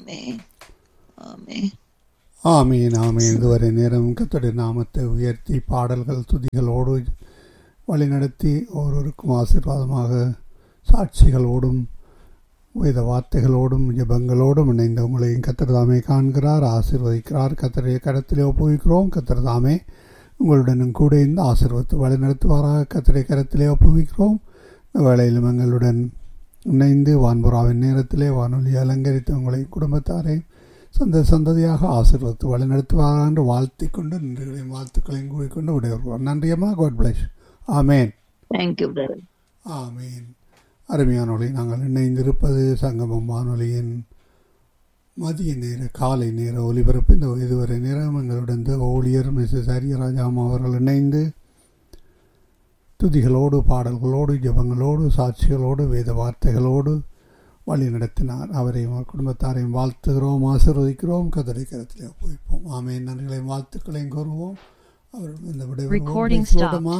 ஆமே ஆமே ஆமீன் ஆமீன் இதுவரை நேரம் கத்தோடைய நாமத்தை உயர்த்தி பாடல்கள் துதிகளோடு வழிநடத்தி ஒவ்வொருவருக்கும் ஆசீர்வாதமாக சாட்சிகளோடும் வேத வார்த்தைகளோடும் ஜெபங்களோடும் இணைந்த உங்களையும் கத்தர் தாமே காண்கிறார் ஆசீர்வதிக்கிறார் கத்தரைய கரத்திலே ஒப்புவிக்கிறோம் கத்தர் தாமே உங்களுடனும் கூட இந்த ஆசீர்வத்தை வழிநடத்துவாராக கத்தரை கரத்திலே ஒப்புவிக்கிறோம் இந்த வேளையிலும் எங்களுடன் இணைந்து வான்புறாவின் நேரத்திலே வானொலி அலங்கரித்து உங்களை குடும்பத்தாரையும் சந்த சந்ததியாக ஆசீர்வத்து வழிநடத்துவாராக என்று வாழ்த்திக் கொண்டு நன்றிகளையும் வாழ்த்துக்களையும் கூறிக்கொண்டு விடைபெறுவோம் நன்றியம்மா god bless amen thank you brother ஆமீன் அருமையானொலி நாங்கள் இணைந்திருப்பது சங்கமம் வானொலியின் மதிய நேர காலை நேர ஒலிபரப்பு இந்த இதுவரை நேரம் எங்களுடன் இந்த ஊழியர் மிஸ்ஸஸ் ஹரியராஜாம் அவர்கள் இணைந்து துதிகளோடு பாடல்களோடு ஜெபங்களோடு சாட்சிகளோடு வேத வார்த்தைகளோடு வழி நடத்தினார் அவரையும் அவர் குடும்பத்தாரையும் வாழ்த்துகிறோம் ஆசீர்வதிக்கிறோம் கதரை கரத்திலே ஒப்புவிப்போம் ஆமேன் நன்றிகளையும் வாழ்த்துக்களையும் கூறுவோம் அவர் இந்த Recording விடைபெறுவோம்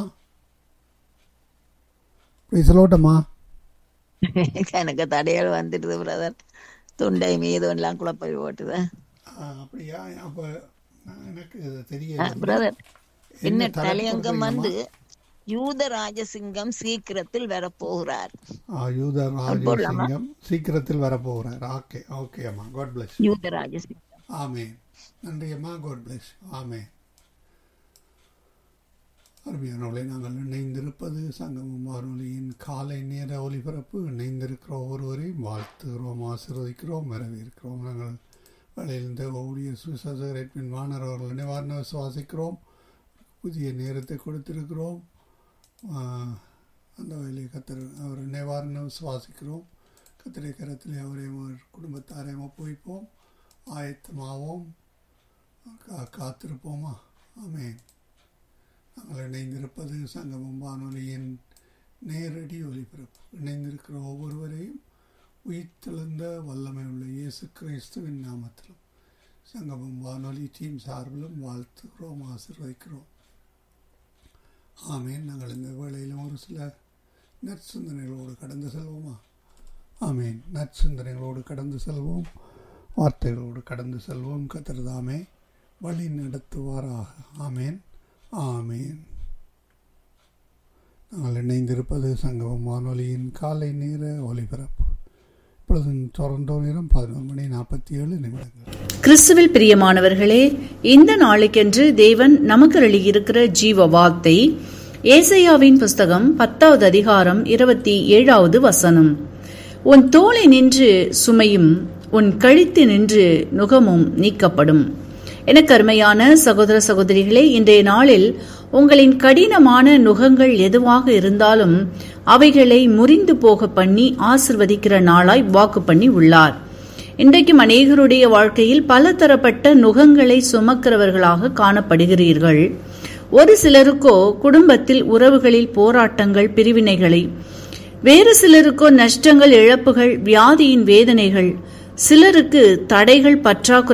பேசலோட்டமா எனக்கு தடைகள் வந்துடுது பிரதர் தொண்டை மீது எல்லாம் குழப்பி போட்டுது அப்படியா அப்போ எனக்கு இது தெரியல பிரதர் என்ன என்ன தலைப்பு தலையங்கம் கொடுக்குறீங்கம்மா? வந்து யூத ராஜசிங்கம் சீக்கிரத்தில் வரப்போகிறார் ஆ, யூத போடலாமா? ராஜசிங்கம் சீக்கிரத்தில் வரப்போகிறார் ஓகே ஓகே அம்மா காட் பிளஸ் யூத ராஜசிங்கம் ஆமேன் நன்றி அம்மா காட் பிளஸ் ஆமேன் அருமையானவர்களை நாங்கள் இணைந்திருப்பது சங்கமம் வானொலியின் காலை நேர ஒலிபரப்பு இணைந்திருக்கிற ஒவ்வொருவரையும் வாழ்த்துகிறோம் ஆசீர்வதிக்கிறோம் வரவேற்கிறோம் நாங்கள் வேலையிலிருந்து ஊழியர் சுசேகர் எட்வின் வாணர் அவர்கள் நிவாரண விசுவாசிக்கிறோம் புதிய நேரத்தை கொடுத்திருக்கிறோம் ஆஹ், அந்த வேலையை கத்தர் அவர் நிவாரண விசுவாசிக்கிறோம் கத்திரை கரத்திலே அவரையும் அவர் குடும்பத்தாரையும் ஒப்புவிப்போம் ஆயத்தமாவோம் கா- காத்திருப்போமா ஆமென் நாங்கள் இணைந்திருப்பது சங்கமம் வானொலியின் நேரடி ஒலிபரப்பு இணைந்திருக்கிற ஒவ்வொருவரையும் உயிர்த்தெழுந்த வல்லமை உள்ள இயேசு கிறிஸ்துவின் நாமத்திலும் சங்கமம் வானொலி டீம் சார்பிலும் வாழ்த்துகிறோம் ஆசீர்வதிக்கிறோம் ஆமேன் நாங்கள் இந்த வேளையிலும் ஒரு சில நற்சிந்தனைகளோடு கடந்து செல்வோமா ஆமேன் நற்சிந்தனைகளோடு கடந்து செல்வோம் வார்த்தைகளோடு கடந்து செல்வோம் கத்திரதாமே வழி நடத்துவாராக ஆமேன் ஆமேன் நாங்கள் இணைந்திருப்பது சங்கமம் வானொலியின் காலை நேர ஒலிபரப்பு இப்பொழுது டொரண்டோ நேரம் பதினொரு மணி நாற்பத்தி ஏழு நிமிடங்கள் கிறிஸ்துவில் பிரியமானவர்களே இந்த நாளுக்கென்று தேவன் நமக்கு அருளியிருக்கிற ஜீவ வார்த்தை ஏசையாவின் புஸ்தகம் பத்தாவது அதிகாரம் இருபத்தி ஏழாவது வசனம் உன் தோளை நின்று சுமையும் உன் கழித்து நின்று நுகமும் நீக்கப்படும் எனக்கு அருமையான சகோதர சகோதரிகளே இன்றைய நாளில் உங்களின் கடினமான நுகங்கள் எதுவாக இருந்தாலும் அவைகளை முறிந்து போக பண்ணி ஆசிர்வதிக்கிற நாளாய் வாக்கு பண்ணி உள்ளார் இன்றைக்கும் அநேகருடைய வாழ்க்கையில் பல தரப்பட்ட நுகங்களை சுமக்கிறவர்களாக காணப்படுகிறீர்கள் ஒரு சிலருக்கோ குடும்பத்தில் உறவுகளில் போராட்டங்கள் பிரிவினைகளை வேறு சிலருக்கோ நஷ்டங்கள் இழப்புகள் வியாதியின் வேதனைகள் சிலருக்கு தடைகள் பற்றாக்குறை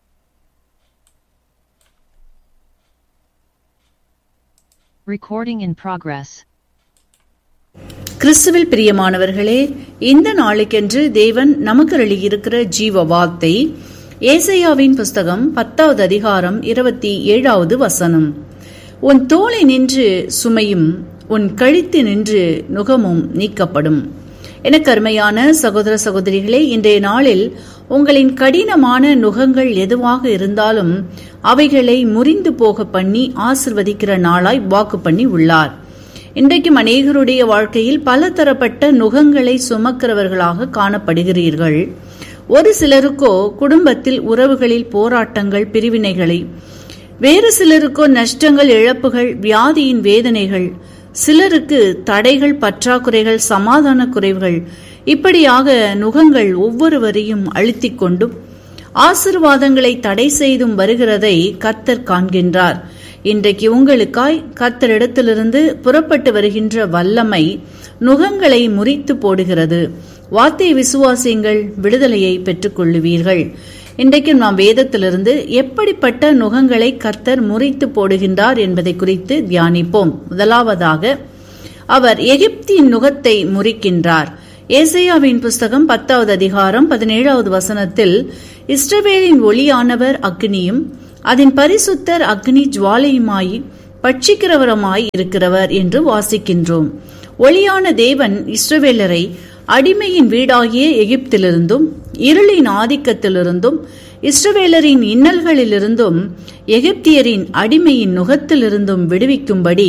Recording in progress. கிறிஸ்துவில் பிரியமானவர்களே இந்த நாளுக்கென்று தேவன் நமக்கு அருளியிருக்கிற ஜீவ வார்த்தை ஏசையாவின் புஸ்தகம் பத்தாவது அதிகாரம் இருபத்தி ஏழாவது வசனம் உன் தோளை நின்று சுமையும் உன் கழித்து நின்று நுகமும் நீக்கப்படும் எனக்கு அருமையான சகோதர சகோதரிகளே இன்றைய நாளில் உங்களின் கடினமான நுகங்கள் எதுவாக இருந்தாலும் அவைகளை முறிந்து போக பண்ணி ஆசிர்வதிக்கிற நாளாய் வாக்கு பண்ணி உள்ளார் இன்றைக்கும் அநேகருடைய வாழ்க்கையில் பல தரப்பட்ட நுகங்களை சுமக்கிறவர்களாக காணப்படுகிறீர்கள் ஒரு சிலருக்கோ குடும்பத்தில் உறவுகளில் போராட்டங்கள் பிரிவினைகளை வேறு சிலருக்கோ நஷ்டங்கள் இழப்புகள் வியாதியின் வேதனைகள் சிலருக்கு தடைகள் பற்றாக்குறைகள் சமாதான குறைவுகள் இப்படியாக நுகங்கள் ஒவ்வொருவரையும் அழுத்திக் கொண்டும் ஆசிர்வாதங்களை தடை செய்தும் வருகிறதை கர்த்தர் காண்கின்றார் இன்றைக்கு உங்களுக்காய் கர்த்தரிடத்திலிருந்து புறப்பட்டு வருகின்ற வல்லமை நுகங்களை முறித்து போடுகிறது வார்த்தை விசுவாசியங்கள் விடுதலையை பெற்றுக்கொள்ளுவீர்கள் இன்றைக்கும் நாம் வேதத்திலிருந்து எப்படிப்பட்ட நுகங்களை கர்த்தர் முறித்து போடுகின்றார் என்பதை குறித்து தியானிப்போம் முதலாவதாக அவர் எகிப்தின் நுகத்தை முறிக்கின்றார் ஏசையாவின் புஸ்தகம் பத்தாவது அதிகாரம் பதினேழாவது வசனத்தில் இஸ்ரவேலின் ஒளியானவர் அக்னியும் அதன் பரிசுத்தர் அக்னி ஜுவாலையுமாய் பட்சிக்கிறவருமாய் இருக்கிறவர் என்று வாசிக்கின்றோம் ஒளியான தேவன் இஸ்ரவேலரை அடிமையின் வீடாகிய எகிப்திலிருந்தும் இருளின் ஆதிக்கத்திலிருந்தும் இஸ்ரவேலரின் இன்னல்களிலிருந்தும் எகிப்தியரின் அடிமையின் நுகத்திலிருந்தும் விடுவிக்கும்படி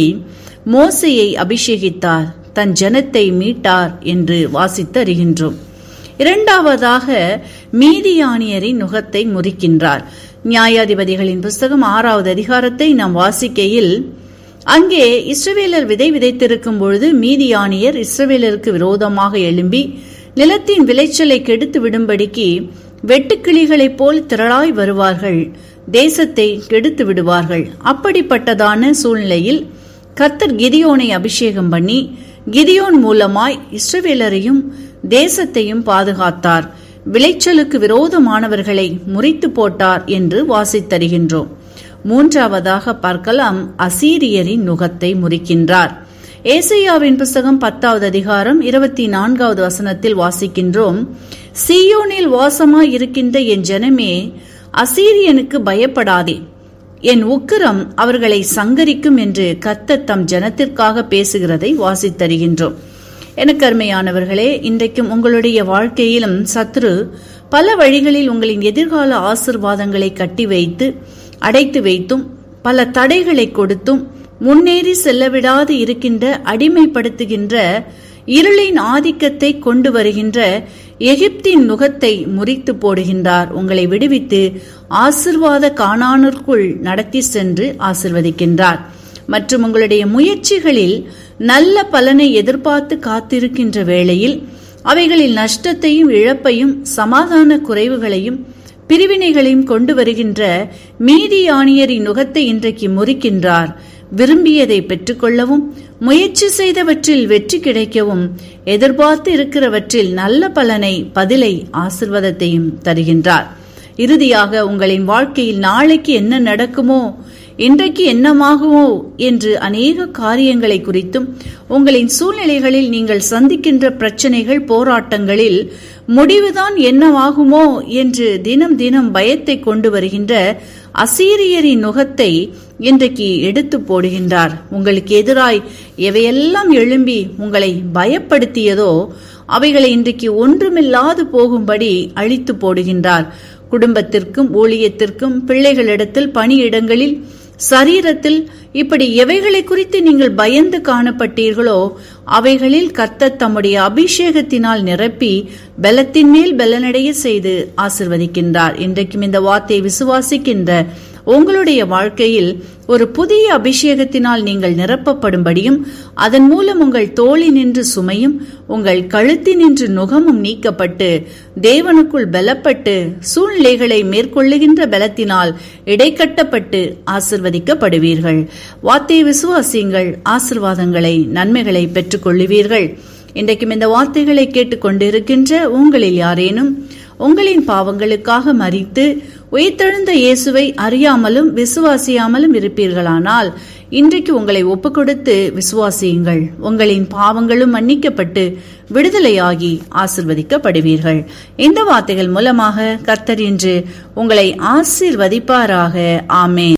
மோசையை அபிஷேகித்தார் தன் ஜனத்தை மீட்டார் என்று வாசித்து அறிகின்றோம் இரண்டாவதாக மீதியானியரின் நுகத்தை முறிக்கின்றார் நியாயாதிபதிகளின் புஸ்தகம் ஆறாவது அதிகாரத்தை நாம் வாசிக்கையில் அங்கே இஸ்ரவேலர் விதை விதைத்திருக்கும் பொழுது மீதியானியர் இஸ்ரவேலருக்கு விரோதமாக எழும்பி நிலத்தின் விளைச்சலை கெடுத்து விடும்படிக்கு வெட்டுக்கிளிகளைப் போல் திரளாய் வருவார்கள் தேசத்தை கெடுத்து விடுவார்கள் அப்படிப்பட்டதான சூழ்நிலையில் கர்த்தர் கிதியோனை அபிஷேகம் பண்ணி கிதியோன் மூலமாய் இஸ்ரவேலரையும் தேசத்தையும் பாதுகாத்தார் விளைச்சலுக்கு விரோதமானவர்களை முறித்து போட்டார் என்று வாசித்தருகின்றோம் மூன்றாவதாக பார்க்கலாம் அசீரியரின் நுகத்தை முறிக்கின்றார் ஏசையாவின் புஸ்தகம் பத்தாவது அதிகாரம் இருபத்தி நான்காவது வசனத்தில் வாசிக்கின்றோம் சீயோனில் வாசமாய் இருக்கின்ற என் ஜனமே அசீரியனுக்கு பயப்படாதே என் உக்கிரம் அவர்களை சங்கரிக்கும் என்று கர்த்தர் தம் ஜனத்திற்காக பேசுகிறதை வாசித்தருகின்றோம் எனக்கு அருமையானவர்களே இன்றைக்கும் உங்களுடைய வாழ்க்கையிலும் சத்ரு பல வழிகளில் உங்களின் எதிர்கால ஆசிர்வாதங்களை கட்டி வைத்து அடைத்து வைத்தும் பல தடைகளை கொடுத்தும் முன்னேறி செல்லவிடாது இருக்கின்ற அடிமைப்படுத்துகின்ற இருளின் ஆதிக்கத்தை கொண்டு வருகின்ற எகிப்தின் நுகத்தை முறித்து போடுகின்றார் உங்களை விடுவித்து ஆசிர்வாத காணானிற்குள் நடத்தி சென்று ஆசிர்வதிக்கின்றார் மற்றும் உங்களுடைய முயற்சிகளில் நல்ல பலனை எதிர்பார்த்து காத்திருக்கின்ற வேளையில் அவைகளில் நஷ்டத்தையும் இழப்பையும் சமாதான குறைவுகளையும் பிரிவினைகளையும் கொண்டு வருகின்ற மீதியானியரின் நுகத்தை இன்றைக்கு முறிக்கின்றார் விரும்பியதை பெற்றுக்கொள்ளவும் முயற்சி செய்தவற்றில் வெற்றி கிடைக்கவும் எதிர்பார்த்து இருக்கிறவற்றில் நல்ல பலனை பதிலை ஆசிர்வாதத்தையும் தருகின்றார் இறுதியாக உங்களின் வாழ்க்கையில் நாளைக்கு என்ன நடக்குமோ இன்றைக்கு என்னமாகுமோ என்று அநேக காரியங்களை குறித்தும் உங்களின் சூழ்நிலைகளில் நீங்கள் சந்திக்கின்ற பிரச்சனைகள் போராட்டங்களில் முடிவுதான் என்னவாகுமோ என்று தினம் தினம் பயத்தை கொண்டு வருகின்ற அசீரியரின் நுகத்தை இன்றைக்கு எடுத்து போடுகின்றார் உங்களுக்கு எதிராய் எவையெல்லாம் எழும்பி உங்களை பயப்படுத்தியதோ அவைகளை இன்றைக்கு ஒன்றுமில்லாது போகும்படி அழித்து போடுகின்றார் குடும்பத்திற்கும் ஊழியத்திற்கும் பிள்ளைகளிடத்தில் பணியிடங்களில் சரீரத்தில் இப்படி எவைகளை குறித்து நீங்கள் பயந்து காணப்பட்டீர்களோ அவைகளில் கர்த்தர் தம்முடைய அபிஷேகத்தினால் நிரப்பி பலத்தின் மேல் பலனடைய செய்து ஆசிர்வதிக்கின்றார் இன்றைக்கும் இந்த வார்த்தையை விசுவாசிக்கின்ற உங்களுடைய வாழ்க்கையில் ஒரு புதிய அபிஷேகத்தினால் நீங்கள் நிரப்பப்படும்படியும் அதன் மூலம் உங்கள் தோழி நின்று சுமையும் உங்கள் கழுத்தி நின்று நுகமும் நீக்கப்பட்டு தேவனுக்குள் பலப்பட்டு சூழ்நிலைகளை மேற்கொள்ளுகின்ற பலத்தினால் இடைக்கட்டப்பட்டு ஆசிர்வதிக்கப்படுவீர்கள் வார்த்தையை விசுவாசியுங்கள் ஆசிர்வாதங்களை நன்மைகளை பெற்றுக் கொள்ளுவீர்கள் இன்றைக்கும் இந்த வார்த்தைகளை கேட்டுக்கொண்டிருக்கின்ற உங்களில் யாரேனும் உங்களின் பாவங்களுக்காக மறித்து உயிர்த்தெழுந்த இயேசுவை அறியாமலும் விசுவாசியாமலும் இருப்பீர்களானால் இன்றைக்கு உங்களை ஒப்புக்கொடுத்து விசுவாசியுங்கள் உங்களின் பாவங்களும் மன்னிக்கப்பட்டு விடுதலையாகி ஆசிர்வதிக்கப்படுவீர்கள் இந்த வார்த்தைகள் மூலமாக கர்த்தர் இன்று உங்களை ஆசீர்வதிப்பாராக ஆமேன்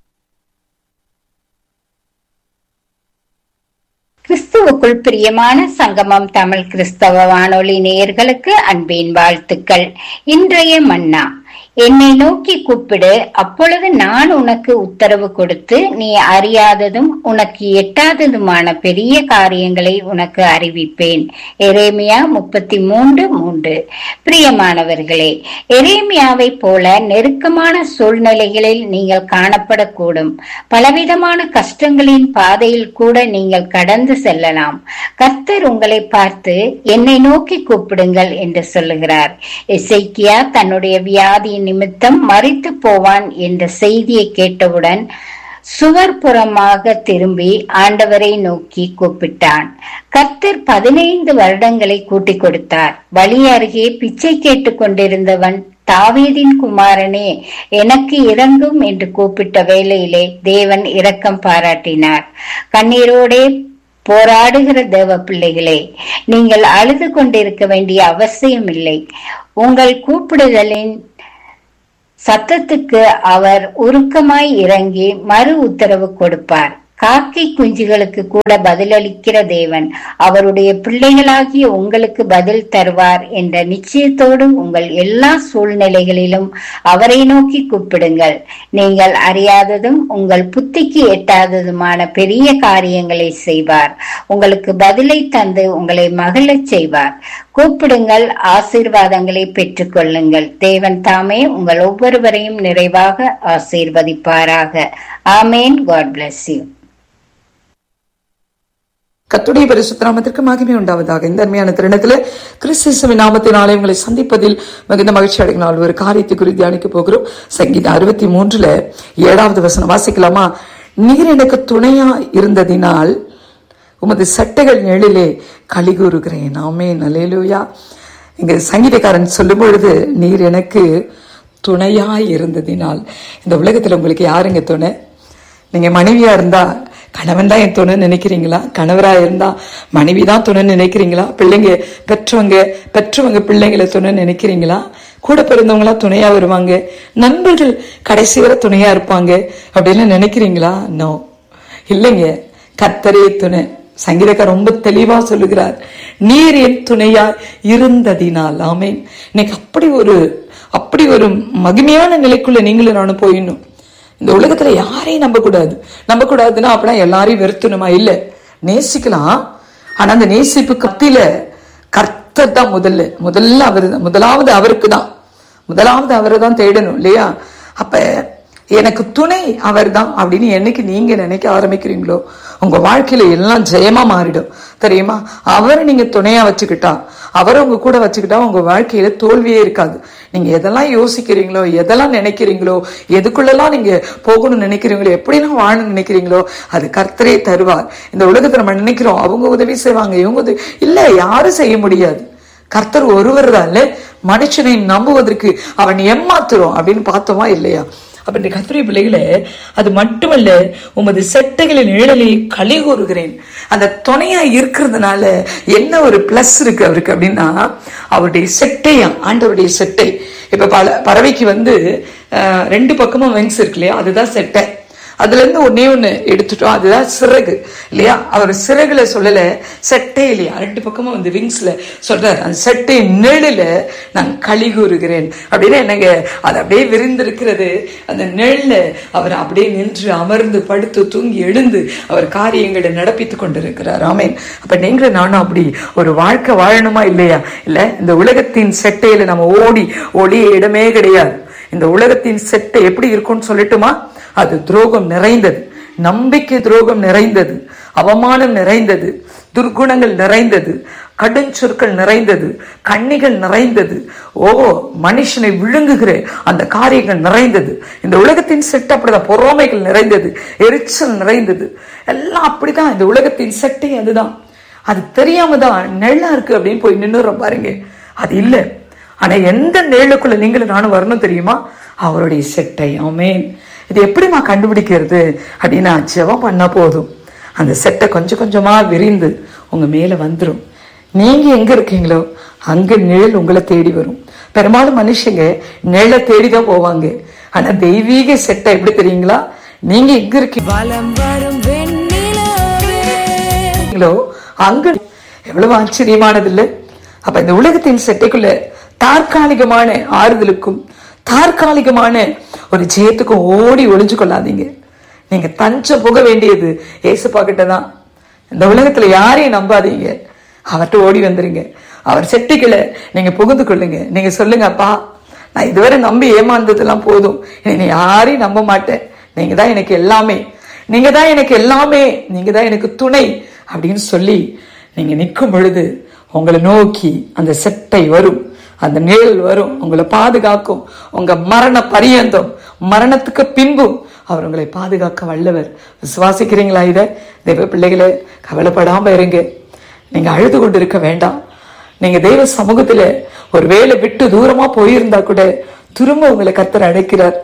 கிறிஸ்துவுக்குள் பிரியமான சங்கமம் தமிழ் கிறிஸ்தவ வானொலி நேயர்களுக்கு அன்பின் வாழ்த்துக்கள் இன்றைய மன்னா என்னை நோக்கி கூப்பிடு அப்பொழுது நான் உனக்கு உத்தரவு கொடுத்து நீ அறியாததும் உனக்கு எட்டாததுமான பெரிய காரியங்களை உனக்கு அறிவிப்பேன் எரேமியா முப்பத்தி மூன்று மூன்று பிரியமானவர்களே எரேமியாவை போல நெருக்கமான சூழ்நிலைகளில் நீங்கள் காணப்படக்கூடும் பலவிதமான கஷ்டங்களின் பாதையில் கூட நீங்கள் கடந்து செல்லலாம் கர்த்தர் உங்களை பார்த்து என்னை நோக்கி கூப்பிடுங்கள் என்று சொல்லுகிறார் எசைக்கியா தன்னுடைய வியாதியின் நிமித்தம் மறித்து போவான் என்ற செய்தியை கேட்டவுடன் சுவர் புறமாக திரும்பி ஆண்டவரை நோக்கி கூப்பிட்டான் கர்த்தர் பதினைந்து வருடங்களை கூட்டிக் கொடுத்தார் வழி அருகே பிச்சை கேட்டுக் கொண்டிருந்தவன் தாவீதின் குமாரனே எனக்கு இறங்கும் என்று கூப்பிட்ட வேளையிலே தேவன் இரக்கம் பாராட்டினார் கண்ணீரோடே போராடுகிற தேவ பிள்ளைகளே நீங்கள் அழுது கொண்டிருக்க வேண்டிய அவசியம் இல்லை உங்கள் கூப்பிடுதலின் சத்தத்துக்கு அவர் உருக்கமாய் இறங்கி மறு உத்தரவு கொடுப்பார் காக்கை குஞ்சுகளுக்கு கூட பதிலளிக்கிற தேவன் அவருடைய பிள்ளைகளாகிய உங்களுக்கு பதில் தருவார் என்ற நிச்சயத்தோடு உங்கள் எல்லா சூழ்நிலைகளிலும் அவரை நோக்கி கூப்பிடுங்கள் நீங்கள் அறியாததும் உங்கள் புத்திக்கு எட்டாததுமான பெரிய காரியங்களை செய்வார் உங்களுக்கு பதிலை தந்து உங்களை மகிழச் செய்வார் கூப்பிடுங்கள் ஆசீர்வாதங்களை பெற்றுக்கொள்ளுங்கள் தேவன் தாமே உங்கள் ஒவ்வொருவரையும் நிறைவாக ஆசீர்வதிப்பாராக ஆமேன் காட் bless you கத்துடைய பரிசுத்த நாமத்திற்கு மகிமை உண்டாவதாக இந்த அருமையான தருணத்துல கிறிஸ்துவின் நாமத்தினாலே உங்களை சந்திப்பதில் மிகுந்த மகிழ்ச்சி அடைகினால் ஒரு காரியத்தை குறித்து தியானிக்க போகிறோம் சங்கீதம் அறுபத்தி மூன்றுல ஏழாவது வசனம் வாசிக்கலாமா நீர் எனக்கு துணையா இருந்ததினால் உமது சட்டைகள் நிழலிலே களி கூறுகிறேன் ஆமே நலேலூயா இங்க சங்கீதக்காரன் சொல்லும் பொழுது நீர் எனக்கு துணையாய் இருந்ததினால் இந்த உலகத்துல உங்களுக்கு யாருங்க துணை நீங்க மனைவியா இருந்தா கணவன் தான் என் துணை நினைக்கிறீங்களா கணவரா இருந்தா மனைவி தான் துணை நினைக்கிறீங்களா பிள்ளைங்க பெற்றவங்க பெற்றவங்க பிள்ளைங்களை துணை நினைக்கிறீங்களா கூட பிறந்தவங்களா துணையா வருவாங்க நண்பர்கள் கடைசி வரை துணையா இருப்பாங்க அப்படின்னு நினைக்கிறீங்களா நோ இல்லைங்க கர்த்தரே துணை சங்கீதக்கார் ரொம்ப தெளிவா சொல்லுகிறார் நீர் என் துணையா இருந்ததினால் ஆமேன் இன்னைக்கு அப்படி ஒரு அப்படி ஒரு மகிமையான நிலைக்குள்ள நீங்களும் நானும் போயிடணும் இந்த உலகத்துல யாரையும் நம்ப கூடாது நம்ப கூடாதுன்னா அப்படின்னா எல்லாரையும் வெறுத்தணுமா இல்ல நேசிக்கலாம் ஆனா அந்த நேசிப்பு கத்தில கர்த்தர் தான் முதல்ல முதல்ல அவர் முதலாவது அவருக்கு தான் முதலாவது அவரை தான் தேடணும் இல்லையா அப்ப எனக்கு துணை அவர் தான் அப்படின்னு என்னைக்கு நீங்க நினைக்க ஆரம்பிக்கிறீங்களோ உங்க வாழ்க்கையில எல்லாம் ஜெயமா மாறிடும் தெரியுமா அவரை நீங்க துணையா வச்சுக்கிட்டா அவரை உங்க கூட வச்சுக்கிட்டா உங்க வாழ்க்கையில தோல்வியே இருக்காது நீங்க எதெல்லாம் யோசிக்கிறீங்களோ எதெல்லாம் நினைக்கிறீங்களோ எதுக்குள்ளெல்லாம் நீங்க போகணும்னு நினைக்கிறீங்களோ எப்படிலாம் வாழணும்னு நினைக்கிறீங்களோ அது கர்த்தரே தருவார் இந்த உலகத்துல நம்ம நினைக்கிறோம் அவங்க உதவி செய்வாங்க இவங்க உதவி இல்ல யாரும் செய்ய முடியாது கர்த்தர் ஒருவர் தான் மனுஷனை நம்புவதற்கு அவன் ஏமாத்துறோம் அப்படின்னு பார்த்தோமா இல்லையா அப்ப இந்த கத்திரை பிள்ளைகளே அது மட்டுமல்ல உமது செட்டைகளின் நிழலை களி கூறுகிறேன் அந்த துணையா இருக்கிறதுனால என்ன ஒரு பிளஸ் இருக்கு அவருக்கு அப்படின்னா அவருடைய செட்டையா ஆண்டவருடைய செட்டை இப்ப பல பறவைக்கு வந்து அஹ், ரெண்டு பக்கமும் வெங்ஸ் இருக்கு இல்லையா அதுதான் செட்டை அதுல இருந்து ஒன்னே ஒண்ணு எடுத்துட்டோம் அதுதான் சிறகு இல்லையா அவர் சிறகுல சொல்லல செட்டே இல்லையா ரெண்டு பக்கமும் வந்து விங்ஸ்ல சொல்றாரு அந்த செட்டை நிழல நான் களி கூறுகிறேன் அப்படின்னு என்னங்க அது அப்படியே விரிந்திருக்கிறது அந்த நிழல்ல அவர் அப்படியே நின்று அமர்ந்து படுத்து தூங்கி எழுந்து அவர் காரியங்களை நடப்பித்து கொண்டிருக்கிறார் ஆமேன் அப்ப நீங்களும் நானும் அப்படி ஒரு வாழ்க்கை வாழணுமா இல்லையா இல்ல இந்த உலகத்தின் செட்டையில நம்ம ஓடி ஒளிய இடமே கிடையாது இந்த உலகத்தின் செட்டை எப்படி இருக்கும்னு சொல்லட்டுமா அது துரோகம் நிறைந்தது நம்பிக்கை துரோகம் நிறைந்தது அவமானம் நிறைந்தது துர்குணங்கள் நிறைந்தது கடுஞ்சொற்கள் நிறைந்தது கண்ணிகள் நிறைந்தது ஓ மனுஷனை விழுங்குகிற அந்த காரியங்கள் நிறைந்தது இந்த உலகத்தின் செட்டு அப்படிதான் பொறாமைகள் நிறைந்தது எரிச்சல் நிறைந்தது எல்லாம் அப்படிதான் இந்த உலகத்தின் செட்டை அதுதான் அது தெரியாம தான் நெல்லா இருக்கு அப்படின்னு போய் நின்னுறோம் பாருங்க அது இல்லை ஆனா எந்த நிழலுக்குள்ள நீங்களும் நானும் வரணும் தெரியுமா அவருடைய செட்டை ஆமேன் இது எப்படிமா கண்டுபிடிக்கிறது அப்படின்னா ஜெபம் பண்ணா போதும் அந்த செட்டை கொஞ்சம் கொஞ்சமா விரிந்து உங்க மேல வந்துரும் நீங்க எங்க இருக்கீங்களோ அங்க நிழல் உங்களை தேடி வரும் பெரும்பாலும் மனுஷங்க நிழலை தேடி தான் போவாங்க ஆனா தெய்வீக செட்டை எப்படி தெரியுங்களா நீங்க எங்க இருக்கீங்களோ அங்க எவ்வளவு ஆச்சரியமானது இல்ல அப்ப இந்த உலகத்தின் செட்டைக்குள்ள தற்காலிகமான ஆறுதலுக்கும் தற்காலிகமான ஒரு ஜெயத்துக்கும் ஓடி ஒளிஞ்சு கொள்ளாதீங்க நீங்க தஞ்சம் போக வேண்டியது ஏசப்பா கிட்ட தான் இந்த உலகத்துல யாரையும் நம்பாதீங்க அவர்கிட்ட ஓடி வந்துருங்க அவர் செட்டிக்கல நீங்க புகுந்து கொள்ளுங்க நீங்க சொல்லுங்க அப்பா நான் இதுவரை நம்பி ஏமாந்ததெல்லாம் போதும் இனி யாரையும் நம்ப மாட்டேன் நீங்க தான் எனக்கு எல்லாமே நீங்க தான் எனக்கு எல்லாமே நீங்க தான் எனக்கு துணை அப்படின்னு சொல்லி நீங்க நிற்கும் பொழுது உங்களை நோக்கி அந்த செட்டை வரும் அந்த நிழல் வரும் உங்களை பாதுகாக்கும் உங்க மரண பரியந்தம் மரணத்துக்கு பின்பும் அவர் உங்களை பாதுகாக்க வல்லவர் விசுவாசிக்கிறீங்களா இத தெய்வ பிள்ளைகளே கவலைப்படாம இருங்க நீங்க அழுது கொண்டு இருக்க வேண்டாம் நீங்க தெய்வ சமூகத்துல ஒரு வேலை விட்டு தூரமா போயிருந்தா கூட திரும்ப உங்களை கர்த்தர் அழைக்கிறார்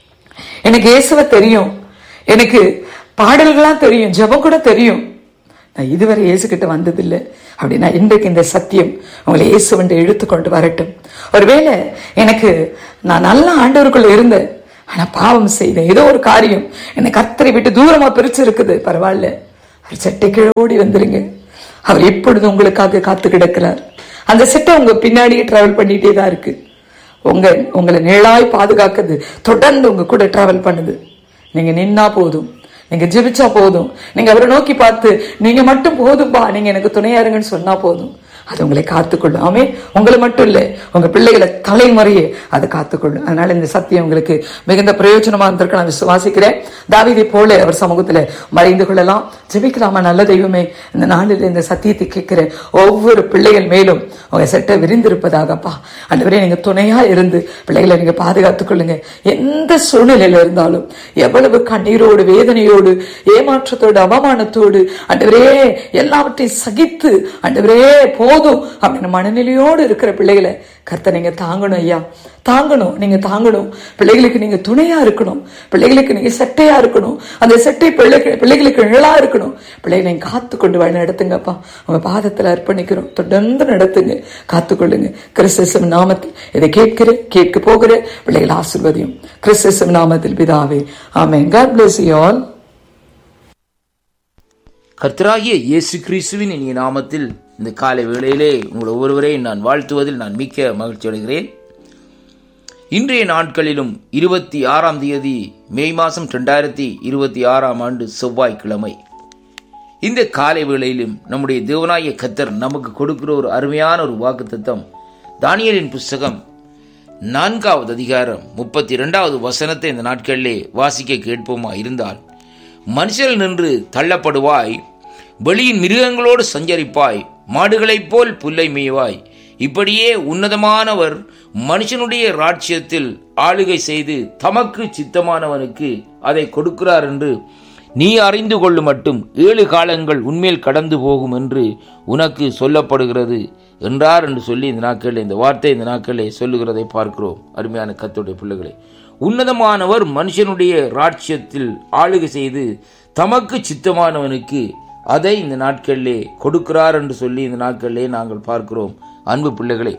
எனக்கு இயேசுவ தெரியும் எனக்கு பாடல்கள்லாம் தெரியும் ஜெபம் கூட தெரியும் நான் இதுவரை இயேசுகிட்ட வந்ததில்லை அப்படின்னா இன்றைக்கு இந்த சத்தியம் உங்களை இயேசுவண்டை இழுத்து கொண்டு வரட்டும் ஒருவேளை எனக்கு நான் நல்ல ஆண்டவருக்குள்ள இருந்தேன் ஆனா பாவம் செய்தேன் ஏதோ ஒரு காரியம் என்னை கர்த்தரை விட்டு தூரமா பிரிச்சு இருக்குது பரவாயில்ல அவர் சட்டை கீழே ஓடி வந்துருங்க அவர் எப்பொழுதும் உங்களுக்காக காத்து கிடக்கிறார் அந்த சட்டை உங்க பின்னாடியே டிராவல் பண்ணிட்டே தான் இருக்கு உங்க உங்களை நிழலாய் பாதுகாக்குது தொடர்ந்து உங்க கூட டிராவல் பண்ணுது நீங்க நின்னா போதும் நீங்க ஜெபிச்சா போதும் நீங்க அவரை நோக்கி பார்த்து நீங்க மட்டும் போதும்பா நீங்க எனக்கு துணையா இருங்கன்னு சொன்னா போதும் அது உங்களை காத்துக்கொள்ளும் ஆமே உங்களை மட்டும் இல்ல உங்க பிள்ளைகளை தலைமுறையே அது காத்துக்கொள்ளும் அதனால இந்த சத்தியம் உங்களுக்கு மிகுந்த பிரயோஜனமா இருந்திருக்கு நான் விசுவாசிக்கிறேன் தாவீதை போல அவர் சமூகத்துல மறைந்து கொள்ளலாம் ஜெபிக்கலாமா நல்ல தெய்வமே இந்த நாளில் இந்த சத்தியத்தை கேட்கிற ஒவ்வொரு பிள்ளைகள் மேலும் உங்க செட்டை விரிந்திருப்பதாகப்பா அன்றுவரே நீங்க துணையா இருந்து பிள்ளைகளை நீங்க பாதுகாத்துக் கொள்ளுங்க எந்த சூழ்நிலையில இருந்தாலும் எவ்வளவு கண்ணீரோடு வேதனையோடு ஏமாற்றத்தோடு அவமானத்தோடு அன்றுவரே எல்லாவற்றையும் சகித்து அன்றுவரே போதும் அப்படின்னு மனநிலையோடு இருக்கிற பிள்ளைகளை கர்த்த நீங்க தாங்கணும் ஐயா தாங்கணும் நீங்க தாங்கணும் பிள்ளைகளுக்கு நீங்க துணையா இருக்கணும் பிள்ளைகளுக்கு நீங்க செட்டையா இருக்கணும் அந்த செட்டை பிள்ளைகள் பிள்ளைகளுக்கு நிழலா இருக்கணும் பிள்ளைகளை நீங்க காத்து கொண்டு வழி நடத்துங்கப்பா உங்க பாதத்துல அர்ப்பணிக்கிறோம் தொடர்ந்து நடத்துங்க காத்துக்கொள்ளுங்க கிறிஸ்தசம் நாமத்தில் இதை கேட்கிற கேட்க போகிற பிள்ளைகள் ஆசிர்வதியும் கிறிஸ்தசம் நாமத்தில் பிதாவே amen god bless you all கர்த்தராகிய இயேசு கிறிஸ்துவின் இனிய நாமத்தில் இந்த காலை வேளையிலே உங்கள் ஒவ்வொருவரையும் நான் வாழ்த்துவதில் நான் மிக்க மகிழ்ச்சி அடைகிறேன் இன்றைய நாட்களிலும் இருபத்தி ஆறாம் தேதி மே மாதம் ரெண்டாயிரத்தி இருபத்தி ஆறாம் ஆண்டு செவ்வாய்க்கிழமை இந்த காலை வேளையிலும் நம்முடைய தேவனாய கத்தர் நமக்கு கொடுக்கிற ஒரு அருமையான ஒரு வாக்குத்தத்தம் தானியலின் புஸ்தகம் நான்காவது அதிகாரம் முப்பத்தி இரண்டாவது வசனத்தை இந்த நாட்களிலே வாசிக்க கேட்போமா இருந்தால் மனுஷர் நின்று தள்ளப்படுவாய் வெளியின் மிருகங்களோடு சஞ்சரிப்பாய் மாடுகளைப் போல் புல்லை மேய்வாய் இப்படியே உன்னதமானவர் மனுஷனுடைய ராட்சியத்தில் ஆளுகை செய்து தமக்கு சித்தமானவனுக்கு அதை கொடுக்கிறார் என்று நீ அறிந்து கொள்ளும் மட்டும் ஏழு காலங்கள் உன்மேல் கடந்து போகும் என்று உனக்கு சொல்லப்படுகிறது என்றார் என்று சொல்லி இந்த நாட்களில் இந்த வார்த்தை இந்த நாட்களில் சொல்லுகிறதை பார்க்கிறோம் அருமையான கத்துடைய பிள்ளைகளை உன்னதமானவர் மனுஷனுடைய ராட்சியத்தில் ஆளுகை செய்து தமக்கு சித்தமானவனுக்கு அதை இந்த நாட்களிலே கொடுக்கிறார் என்று சொல்லி இந்த நாட்களிலே நாங்கள் பார்க்கிறோம் அன்பு பிள்ளைகளே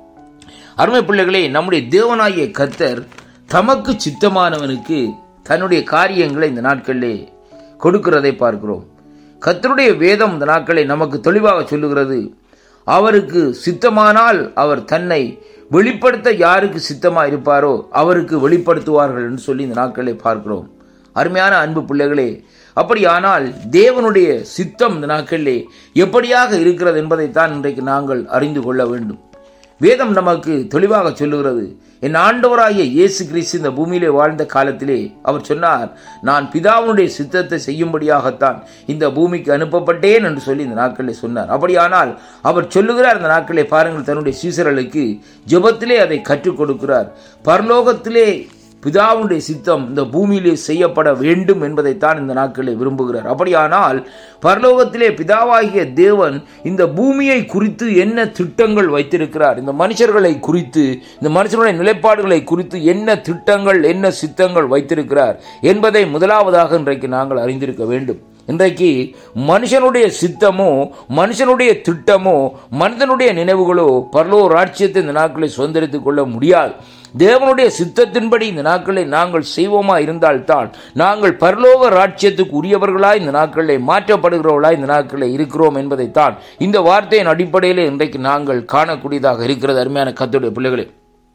அருமை பிள்ளைகளே நம்முடைய தேவனாகிய கர்த்தர் தமக்கு சித்தமானவனுக்கு தன்னுடைய காரியங்களை இந்த நாட்களிலே கொடுக்கிறதை பார்க்கிறோம் கர்த்தருடைய வேதம் இந்த நாட்களை நமக்கு தெளிவாக சொல்லுகிறது அவருக்கு சித்தமானால் அவர் தன்னை வெளிப்படுத்த யாருக்கு சித்தமா இருப்பாரோ அவருக்கு வெளிப்படுத்துவார்கள் என்று சொல்லி இந்த நாட்களை பார்க்கிறோம் அருமையான அன்பு பிள்ளைகளே அப்படியானால் தேவனுடைய சித்தம் இந்த நாட்களிலே எப்படியாக இருக்கிறது என்பதைத்தான் இன்றைக்கு நாங்கள் அறிந்து கொள்ள வேண்டும் வேதம் நமக்கு தெளிவாக சொல்லுகிறது என் ஆண்டவராகிய இயேசு கிறிஸ்து இந்த பூமியிலே வாழ்ந்த காலத்திலே அவர் சொன்னார் நான் பிதாவுடைய சித்தத்தை செய்யும்படியாகத்தான் இந்த பூமிக்கு அனுப்பப்பட்டேன் என்று சொல்லி இந்த நாட்களிலே சொன்னார் அப்படியானால் அவர் சொல்லுகிறார் இந்த நாட்களிலே பாருங்கள் தன்னுடைய சீசர்களுக்கு ஜெபத்திலே அதை கற்றுக் கொடுக்கிறார் பரலோகத்திலே பிதாவுடைய சித்தம் இந்த பூமியிலே செய்யப்பட வேண்டும் என்பதைத்தான் இந்த நாட்களில் விரும்புகிறார் அப்படியானால் பரலோகத்திலே பிதாவாகிய தேவன் இந்த பூமியை குறித்து என்ன திட்டங்கள் வைத்திருக்கிறார் இந்த மனுஷர்களை குறித்து இந்த மனுஷனுடைய நிலைப்பாடுகளை குறித்து என்ன திட்டங்கள் என்ன சித்தங்கள் வைத்திருக்கிறார் என்பதை முதலாவதாக இன்றைக்கு நாங்கள் அறிந்திருக்க வேண்டும் இன்றைக்கு மனுஷனுடைய சித்தமோ மனுஷனுடைய திட்டமோ மனிதனுடைய நினைவுகளோ பரலோ ராட்சியத்தை இந்த நாட்களை சுதந்திரித்துக் கொள்ள முடியாது தேவனுடைய சித்தத்தின்படி இந்த நாட்களை நாங்கள் செய்வோமா இருந்தால்தான் நாங்கள் பரலோக ராட்சியத்துக்கு உரியவர்களாய் இந்த நாட்களில் மாற்றப்படுகிறவர்களாய் இந்த நாட்களில் இருக்கிறோம் என்பதைத்தான் இந்த வார்த்தையின் அடிப்படையில் இன்றைக்கு நாங்கள் காணக்கூடியதாக இருக்கிறது அருமையான கத்துடைய பிள்ளைகளே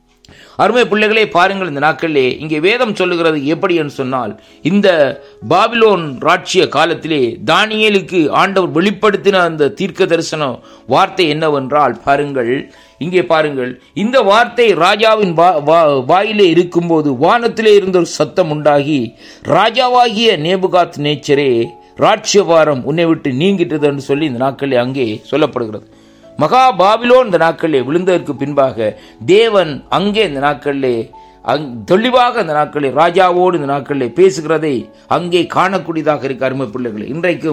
அருமை பிள்ளைகளே பாருங்கள் இந்த நாட்களிலே இங்கே வேதம் சொல்லுகிறது எப்படி என்று சொன்னால் இந்த பாபிலோன் ராட்சிய காலத்திலே தானியேலுக்கு ஆண்டவர் வெளிப்படுத்தின அந்த தீர்க்க தரிசன வார்த்தை என்னவென்றால் பாருங்கள் இங்கே பாருங்கள் இந்த வார்த்தை ராஜாவின் வாயிலே இருக்கும்போது வானத்திலே இருந்த ஒரு சத்தம் உண்டாகி ராஜாவாகிய நேபுகாத் நேச்சரே ராட்சியபாரம் உன்னை விட்டு நீங்கிட்டது என்று சொல்லி இந்த நாட்களில் அங்கே சொல்லப்படுகிறது மகா பாபிலோன் இந்த நாட்களிலே விழுந்ததற்கு பின்பாக தேவன் அங்கே இந்த நாட்களிலே அங் தெளிவாக இந்த நாட்களில் ராஜாவோடு இந்த நாட்களில் பேசுகிறதை அங்கே காணக்கூடியதாக இருக்க அருமை பிள்ளைகள் இன்றைக்கும்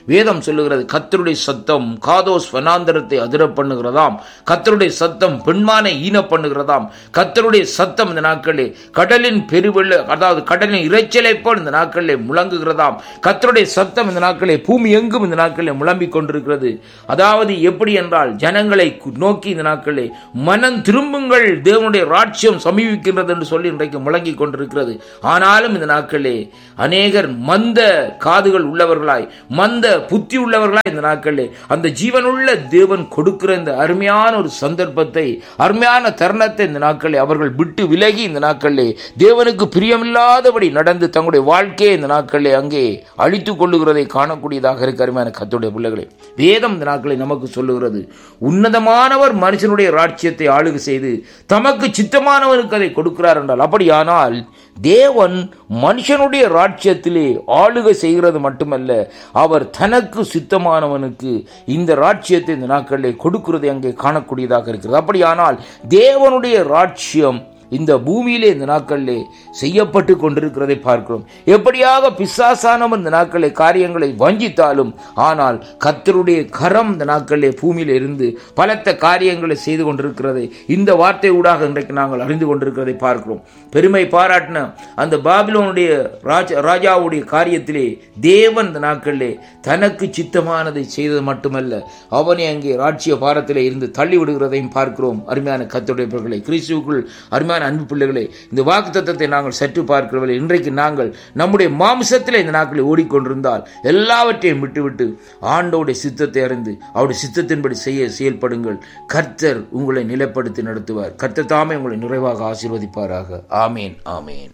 வேதம் சொல்லுகிறது கத்தருடைய சத்தம் காதோஸ் வனாந்தரத்தை அதிர பண்ணுகிறதாம் கத்தருடைய சத்தம் பெண்மானை ஈன பண்ணுகிறதாம் கத்தருடைய சத்தம் இந்த நாட்களிலே கடலின் பெருவெள்ள அதாவது கடலின் இறைச்சலை போல் இந்த நாட்களிலே முழங்குகிறதாம் கத்தருடைய சத்தம் இந்த நாட்களிலே பூமி எங்கும் இந்த நாட்களிலே முழம்பிக் கொண்டிருக்கிறது அதாவது எப்படி என்றால் ஜனங்களை கு- நோக்கி இந்த நாட்களிலே மனம் திரும்புங்கள் தேவனுடைய ராட்சியம் சமீபிக்கின்றது என்று சொல்லி இன்றைக்கு முழங்கிக் கொண்டிருக்கிறது ஆனாலும் இந்த நாட்களிலே அநேகர் மந்த காதுகள் உள்ளவர்களாய் மந்த புத்தி உள்ளவர்களாய் இந்த நாட்களிலே அந்த ஜீவனுள்ள தேவன் கொடுக்கிற இந்த அருமையான ஒரு சந்தர்ப்பத்தை அருமையான தருணத்தை இந்த நாட்களிலே அவர்கள் விட்டு விலகி இந்த நாட்களிலே தேவனுக்கு பிரியமில்லாதபடி நடந்து தங்களுடைய வாழ்க்கையை இந்த நாட்களிலே அங்கே அழித்துக் கொள்ளுகிறதை காணக்கூடியதாக இருக்க அருமையான கத்துடைய பிள்ளைகளே வேதம் இந்த நாட்களை நமக்கு சொல்லுகிறது உன்னதமானவர் மனுஷனுடைய ராட்சியத்தை ஆளுகை செய்து தமக்கு சித்தமானவனுக்கு அதை கொடுக்கிறார் என்றால் அப்படியானால் தேவன் மனுஷனுடைய ராட்சியத்திலே ஆளுகை செய்கிறது மட்டுமல்ல அவர் தனக்கு சித்தமானவனுக்கு இந்த ராட்சியத்தை இந்த நாட்களிலே கொடுக்கிறது அங்கே காணக்கூடியதாக இருக்கிறது அப்படியானால் தேவனுடைய ராட்சியம் இந்த பூமியிலே இந்த நாட்களிலே செய்யப்பட்டு கொண்டிருக்கிறதை பார்க்கிறோம் எப்படியாக பிசாசானவன் இந்த நாட்களிலே காரியங்களை வஞ்சித்தாலும் ஆனால் கர்த்தருடைய கரம் இந்த நாட்களிலே பூமியில இருந்து பலத்த காரியங்களை செய்து கொண்டிருக்கிறதை இந்த வார்த்தை ஊடாக இன்றைக்கு நாங்கள் அறிந்து கொண்டிருக்கிறதை பார்க்கிறோம் பெருமை பாராட்டின அந்த பாபிலோனுடைய ராஜா ராஜாவுடைய காரியத்திலே தேவன் இந்த நாட்களிலே தனக்கு சித்தமானதை செய்தது மட்டுமல்ல அவனை அங்கே ராட்சிய பாரத்திலே இருந்து தள்ளி விடுகிறதையும் பார்க்கிறோம் அருமையான கத்துடைய பிள்ளைகளை கிறிஸ்துவுக்குள் அருமையான அன்பு பிள்ளைகளே இந்த வாக்கு தத்தத்தை நாங்கள் சற்று பார்க்கிறவர்கள் இன்றைக்கு நாங்கள் நம்முடைய மாம்சத்திலே இந்த நாட்களில் ஓடிக்கொண்டிருந்தால் எல்லாவற்றையும் விட்டுவிட்டு ஆண்டோடைய சித்தத்தை அறிந்து அவருடைய சித்தத்தின்படி செய்ய செயல்படுங்கள் கர்த்தர் உங்களை நிலைப்படுத்தி நடத்துவார் கர்த்தர் தாமே உங்களை நிறைவாக ஆசீர்வதிப்பாராக ஆமேன் ஆமேன்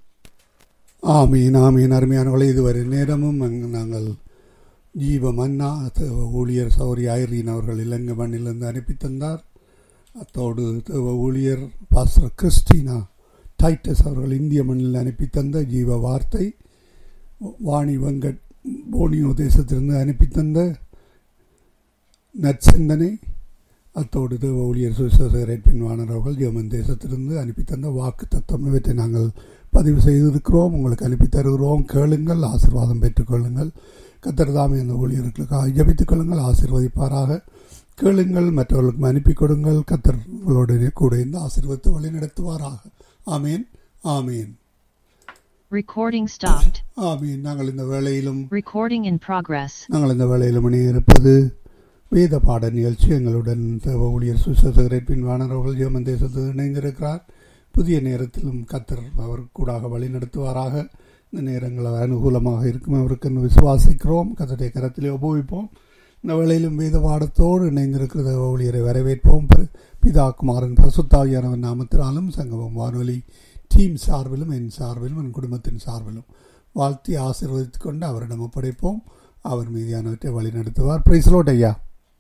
ஆமீன் ஆமீன் அருமையானவர்களே இதுவரை நேரமும் அங்கு நாங்கள் ஜீவ மன்னா தேவ ஊழியர் சௌரி ஐரீன் அவர்கள் இலங்கை மண்ணிலிருந்து அனுப்பி தந்தார் அத்தோடு தேவ ஊழியர் பாஸ்டர் கிறிஸ்டினா டைட்டஸ் அவர்கள் இந்திய மண்ணில் அனுப்பி தந்த ஜீவ வார்த்தை வாணி வெங்கட் போனியோ தேசத்திலிருந்து அனுப்பி தந்த நற்சிந்தனை அத்தோடு தேவ ஊழியர் சுசேகரன் பின்வாணர் அவர்கள் ஜெர்மன் தேசத்திலிருந்து அனுப்பி தந்த வாக்கு தத்துவம் இவற்றை நாங்கள் பதிவு செய்திருக்கிறோம் உங்களுக்கு அனுப்பி தருகிறோம் கேளுங்கள் ஆசீர்வாதம் பெற்றுக்கொள்ளுங்கள் கத்தர் தாமே அந்த ஊழியர்களுக்காக ஜபித்துக் கொள்ளுங்கள் ஆசீர்வதிப்பாராக கேளுங்கள் மற்றவர்களுக்கும் அனுப்பி கொடுங்கள் கத்தர் உங்களுடைய கூட இந்த ஆசீர்வத்தை வழி நடத்துவாராக ஆமீன் ஆமீன் Recording stopped. ஆமீன் நாங்கள் இந்த வேளையிலும் Recording in progress. நாங்கள் இந்த வேளையில் இணையிருப்பது வேத பாட நிகழ்ச்சி எங்களுடன் தேவ ஊழியர் சுசேகரன் பின்வாணர் அவர்கள் ஜெர்மன் தேசத்தில் இணைந்திருக்கிறார் புதிய நேரத்திலும் கத்தர் அவர் கூடாக வழி நடத்துவாராக இந்த நேரங்கள் அவர் அனுகூலமாக இருக்கும் அவருக்கு என்று விசுவாசிக்கிறோம் கத்தருடைய கரத்திலே உபயோகிப்போம் இந்த வேளையிலும் வேத பாடத்தோடு இணைந்திருக்கிற தேவ ஊழியரை வரவேற்போம் பி- பிதா குமாரன் பசுத்தாவியானவன் நாமத்தினாலும் சங்கமம் வானொலி டீம் சார்பிலும் என் சார்பிலும் என் குடும்பத்தின் சார்பிலும் வாழ்த்தி ஆசீர்வதித்துக் கொண்டு அவரிடம் ஒப்படைப்போம் அவர் மீதியானவற்றை வழி நடத்துவார் பிரைஸ்லோட் ஐயா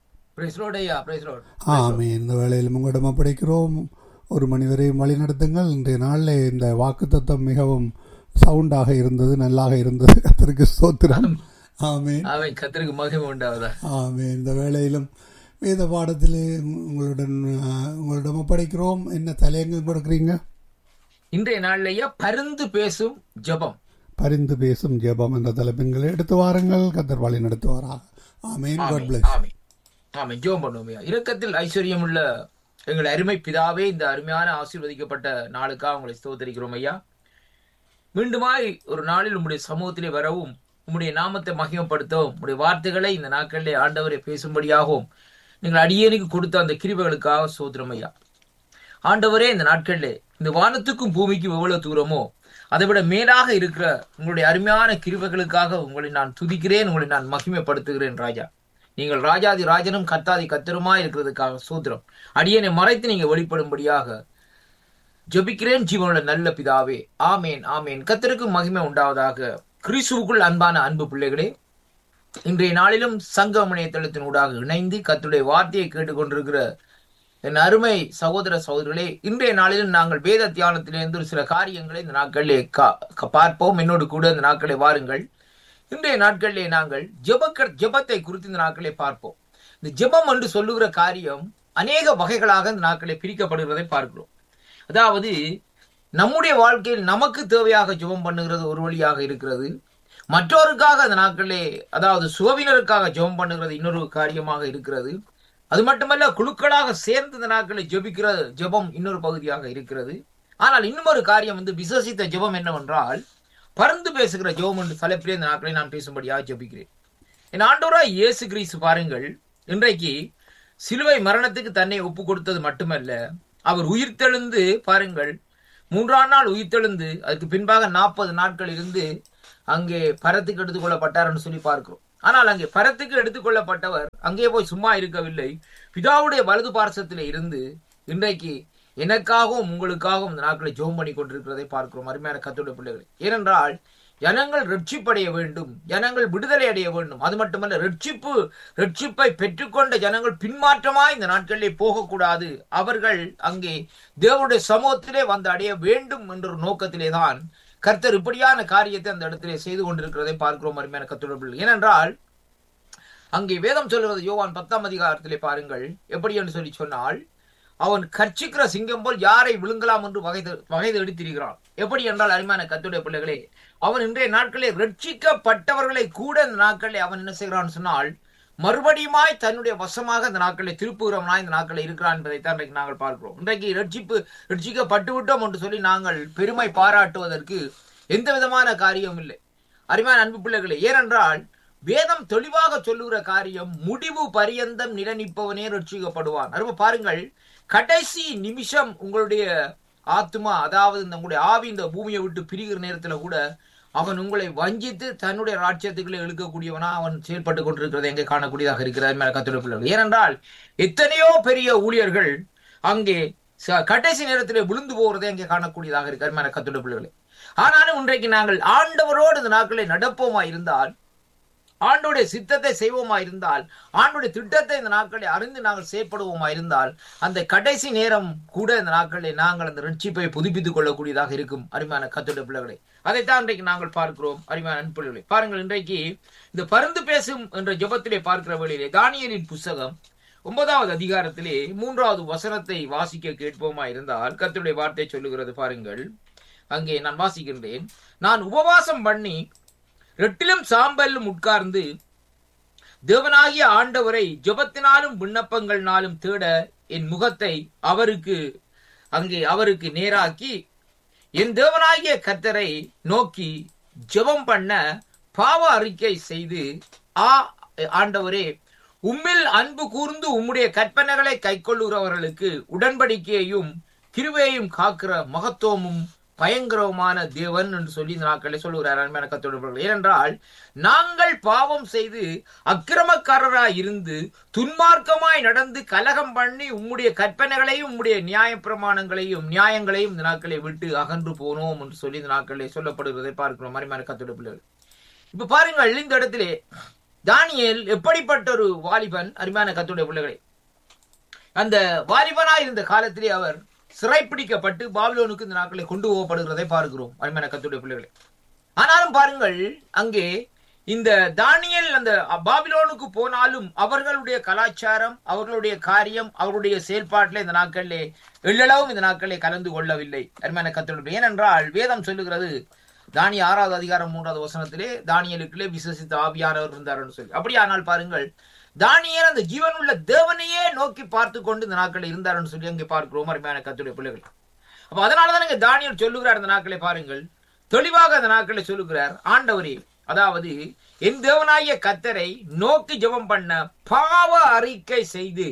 ஆமே இந்த வேளையிலும் உங்களிடம் ஒப்படைக்கிறோம் ஒரு மணி வரையும் வழி நடத்துங்கள் இன்றைய நாளில் இந்த வாக்கு தத்துவம் மிகவும் சவுண்டாக இருந்தது நல்லாக இருந்தது அதற்கு ஸ்தோத்திரம் ஆமேன் அவை கத்திற்கு மகிமை உண்டாவதா ஆமே இந்த வேளையிலும் வேத பாடத்திலே உங்களுடன் ஆ, உங்களிடம் ஒப்படைக்கிறோம் என்ன தலையங்கம் கொடுக்குறீங்க இன்றைய நாள்லயா பருந்து பேசும் ஜெபம் பரிந்து பேசும் ஜெபம் என்ற தலைப்பின்களை எடுத்து வாருங்கள் கத்தர் வழி நடத்துவாராக ஆமேன் காட் பிளஸ் ஆமென் ஆமென் ஜெபம் பண்ணுவோம் இரக்கத்தில் ஐஸ்வர்யம் உள்ள எங்கள் அருமை பிதாவே இந்த அருமையான ஆசீர்வதிக்கப்பட்ட நாளுக்காக உங்களை ஸ்தோத்தரிக்கிறோம் ஐயா மீண்டுமாய் ஒரு நாளில் உம்முடைய சமூகத்திலே வரவும் உம்முடைய நாமத்தை மகிமைப்படுத்தவும் உம்முடைய வார்த்தைகளை இந்த நாட்களிலே ஆண்டவரை பேசும்படியாகவும் நீங்கள் அடியேனுக்கு கொடுத்த அந்த கிருபைகளுக்காக சோதரம் ஐயா ஆண்டவரே இந்த நாட்களிலே இந்த வானத்துக்கும் பூமிக்கும் எவ்வளவு தூரமோ அதை விட மேலாக இருக்கிற உங்களுடைய அருமையான கிருபைகளுக்காக உங்களை நான் துதிக்கிறேன் உங்களை நான் மகிமைப்படுத்துகிறேன் ராஜா நீங்கள் ராஜாதி ராஜனும் கத்தாதி கத்தருமா இருக்கிறதுக்காக சூத்திரம் அடியனை மறைத்து நீங்க வெளிப்படும்படியாக ஜெபிக்கிறேன் ஜீவனுள்ள நல்ல பிதாவே ஆமேன் ஆமேன் கத்தருக்கு மகிமை உண்டாவதாக கிறிஸ்துவுக்குள் அன்பான அன்பு பிள்ளைகளே இன்றைய நாளிலும் சங்கம் இணையதளத்தின் ஊடாக இணைந்து கத்துடைய வார்த்தையை கேட்டுக்கொண்டிருக்கிற என் அருமை சகோதர சகோதரர்களே இன்றைய நாளிலும் நாங்கள் வேத தியானத்திலிருந்து ஒரு சில காரியங்களை இந்த நாட்களிலே கா- க- பார்ப்போம் என்னோடு கூட இந்த நாட்களை வாருங்கள் இன்றைய நாட்களிலே நாங்கள் ஜெபக்க ஜெபத்தை குறித்து இந்த நாட்களை பார்ப்போம் இந்த ஜெபம் என்று சொல்லுகிற காரியம் அநேக வகைகளாக இந்த நாட்களை பிரிக்கப்படுகிறதை பார்க்கிறோம் அதாவது நம்முடைய வாழ்க்கையில் நமக்கு தேவையாக ஜெபம் பண்ணுகிறது ஒரு வழியாக இருக்கிறது மற்றோருக்காக அந்த நாட்களிலே அதாவது சுகவினருக்காக ஜெபம் பண்ணுகிறது இன்னொரு காரியமாக இருக்கிறது அது மட்டுமல்ல குழுக்களாக சேர்ந்து இந்த நாட்களில் ஜெபிக்கிற ஜெபம் இன்னொரு பகுதியாக இருக்கிறது ஆனால் இன்னும் ஒரு காரியம் வந்து விசேஷித்த ஜெபம் என்னவென்றால் பறந்து பேசுகிற ஜெபம் என்று தலைப்பிலே இந்த நாட்களை நான் பேசும்படியாக ஜெபிக்கிறேன் என் ஆண்டோராய் இயேசு கிறிஸ்து பாருங்கள் இன்றைக்கு சிலுவை மரணத்துக்கு தன்னை ஒப்பு கொடுத்தது மட்டுமல்ல அவர் உயிர்த்தெழுந்து பாருங்கள் மூன்றாம் நாள் உயிர்த்தெழுந்து அதுக்கு பின்பாக நாற்பது நாட்கள் இருந்து அங்கே பரத்துக்கு எடுத்துக் கொள்ளப்பட்டார்னு சொல்லி பார்க்கிறோம் ஆனால் அங்கே பரத்துக்கு எடுத்துக்கொள்ளப்பட்டவர் அங்கே போய் சும்மா இருக்கவில்லை பிதாவுடைய வலது பார்சத்திலே இருந்து இன்றைக்கு எனக்காகவும் உங்களுக்காகவும் இந்த நாட்களை ஜோம் பண்ணி கொண்டிருக்கிறதை பார்க்கிறோம் அருமையான கத்தோட பிள்ளைகளை ஏனென்றால் ஜனங்கள் ரட்சிப்படைய வேண்டும் ஜனங்கள் விடுதலை அடைய வேண்டும் அது மட்டுமல்ல ரட்சிப்பு ரட்சிப்பை பெற்றுக்கொண்ட ஜனங்கள் பின்மாற்றமாய் இந்த நாட்களிலே போகக்கூடாது அவர்கள் அங்கே தேவனுடைய சமூகத்திலே வந்து அடைய வேண்டும் என்ற ஒரு நோக்கத்திலே தான் கர்த்தர் இப்படியான காரியத்தை அந்த இடத்திலே செய்து கொண்டிருக்கிறதை பார்க்கிறோம் அருமையான கத்தோட பிள்ளை ஏனென்றால் அங்கே வேதம் சொல்லுவது யோவான் பத்தாம் அதிகாரத்திலே பாருங்கள் எப்படி என்று சொல்லி சொன்னால் அவன் கர்ச்சிக்கிற சிங்கம் போல் யாரை விழுங்கலாம் என்று வகை வகை எடுத்திருக்கிறான் எப்படி என்றால் அருமையான கத்துடைய பிள்ளைகளே அவன் இன்றைய நாட்களில் ரட்சிக்கப்பட்டவர்களை கூட இந்த நாட்களில் அவன் என்ன செய்கிறான் சொன்னால் மறுபடியுமாய் தன்னுடைய வசமாக இந்த நாட்களை திருப்புகிறவனாய் இந்த நாட்களில் இருக்கிறான் என்பதைத்தான் இன்றைக்கு நாங்கள் பார்க்கிறோம் இன்றைக்கு ரட்சிப்பு ரட்சிக்கப்பட்டு விட்டோம் என்று சொல்லி நாங்கள் பெருமை பாராட்டுவதற்கு எந்த விதமான காரியம் இல்லை அருமையான அன்பு பிள்ளைகளே ஏனென்றால் வேதம் தெளிவாக சொல்லுகிற காரியம் முடிவு பரியந்தம் நிலநிற்பவனே ரட்சிக்கப்படுவான் அருமை பாருங்கள் கடைசி நிமிஷம் உங்களுடைய ஆத்மா அதாவது இந்த உங்களுடைய ஆவி இந்த பூமியை விட்டு பிரிகிற நேரத்துல கூட அவன் உங்களை வஞ்சித்து தன்னுடைய ராட்சியத்துக்குள்ளே இழுக்கக்கூடியவனா அவன் செயல்பட்டு கொண்டிருக்கிறதை எங்கே காணக்கூடியதாக இருக்கிறார் மேல கத்துடைய பிள்ளைகள் ஏனென்றால் எத்தனையோ பெரிய ஊழியர்கள் அங்கே ச- கடைசி நேரத்திலே விழுந்து போகிறதை அங்கே காணக்கூடியதாக இருக்கிறார் மேல கத்துடைய பிள்ளைகளே ஆனாலும் இன்றைக்கு நாங்கள் ஆண்டவரோடு இந்த நாட்களை நடப்போமா இருந்தால் ஆண்டோடைய சித்தத்தை செய்வோமா இருந்தால் ஆண்டோடைய திட்டத்தை இந்த நாட்களை அறிந்து நாங்கள் செயற்படுவோமா இருந்தால் அந்த கடைசி நேரம் கூட இந்த நாட்களில் நாங்கள் அந்த ரட்சிப்பை புதுப்பித்துக் கொள்ளக்கூடியதாக இருக்கும் அருமையான கத்தோட பிள்ளைகளை அதைத்தான் இன்றைக்கு நாங்கள் பார்க்கிறோம் அருமையான அன்பிள்ளைகளை பாருங்கள் இன்றைக்கு இந்த பருந்து பேசும் என்ற ஜெபத்திலே பார்க்கிற வேளையிலே தானியலின் புஸ்தகம் ஒன்பதாவது அதிகாரத்திலே மூன்றாவது வசனத்தை வாசிக்க கேட்போமா இருந்தால் கர்த்தருடைய வார்த்தை சொல்லுகிறது பாருங்கள் அங்கே நான் வாசிக்கின்றேன் நான் உபவாசம் பண்ணி ரெட்டிலும் சாம்பலும் உட்கார்ந்து தேவனாகிய ஆண்டவரை ஜெபத்தினாலும் விண்ணப்பங்கள்னாலும் தேட என் முகத்தை அவருக்கு அங்கே அவருக்கு நேராக்கி என் தேவனாகிய கர்த்தரை நோக்கி ஜெபம் பண்ண பாவ அறிக்கை செய்து ஆ ஆண்டவரே உம்மில் அன்பு கூர்ந்து உம்முடைய கற்பனைகளை கைக்கொள்ளுகிறவர்களுக்கு உடன்படிக்கையையும் கிருபையையும் காக்கிற மகத்துவமும் பயங்கரமான தேவன் என்று சொல்லி இந்த நாட்களை சொல்லுகிறார் அருமையான கத்தோடு ஏனென்றால் நாங்கள் பாவம் செய்து அக்கிரமக்காரராய் இருந்து துன்மார்க்கமாய் நடந்து கலகம் பண்ணி உம்முடைய கற்பனைகளையும் உம்முடைய நியாய பிரமாணங்களையும் நியாயங்களையும் இந்த நாட்களை விட்டு அகன்று போனோம் என்று சொல்லி இந்த நாட்களில் சொல்லப்படுகிறதை பார்க்கிறோம் அருமையான கத்தோடு பிள்ளைகள் இப்ப பாருங்கள் இந்த இடத்திலே தானியேல் எப்படிப்பட்ட ஒரு வாலிபன் அருமையான கத்துடைய பிள்ளைகளை அந்த வாலிபனாய் இருந்த காலத்திலே அவர் சிறைப்பிடிக்கப்பட்டு பாபிலோனுக்கு இந்த நாட்களை கொண்டு போகப்படுகிறதை பார்க்கிறோம் அருமையான கத்துடைய பிள்ளைகளை ஆனாலும் பாருங்கள் அங்கே இந்த தானியல் அந்த பாபிலோனுக்கு போனாலும் அவர்களுடைய கலாச்சாரம் அவர்களுடைய காரியம் அவருடைய செயல்பாட்டில் இந்த நாட்களிலே எள்ளளவும் இந்த நாட்களிலே கலந்து கொள்ளவில்லை அருமையான கத்துடைய ஏனென்றால் வேதம் சொல்லுகிறது தானிய ஆறாவது அதிகாரம் மூன்றாவது வசனத்திலே தானியலுக்குள்ளே விசேஷித்த ஆவியானவர் இருந்தார் என்று சொல்லி அப்படியானால் பாருங்கள் தானியல் அந்த ஜீவனுள்ள தேவனையே நோக்கி பார்த்து கொண்டு இந்த நாட்களில் இருந்தார்னு சொல்லி அங்கே பார்க்கிறோம் அருமையான கத்துடைய பிள்ளைகள் அப்ப அதனாலதான் இங்க தானியல் சொல்லுகிறார் அந்த நாட்களை பாருங்கள் தெளிவாக அந்த நாட்களை சொல்லுகிறார் ஆண்டவரே அதாவது என் தேவனாகிய கத்தரை நோக்கி ஜெபம் பண்ண பாவ அறிக்கை செய்து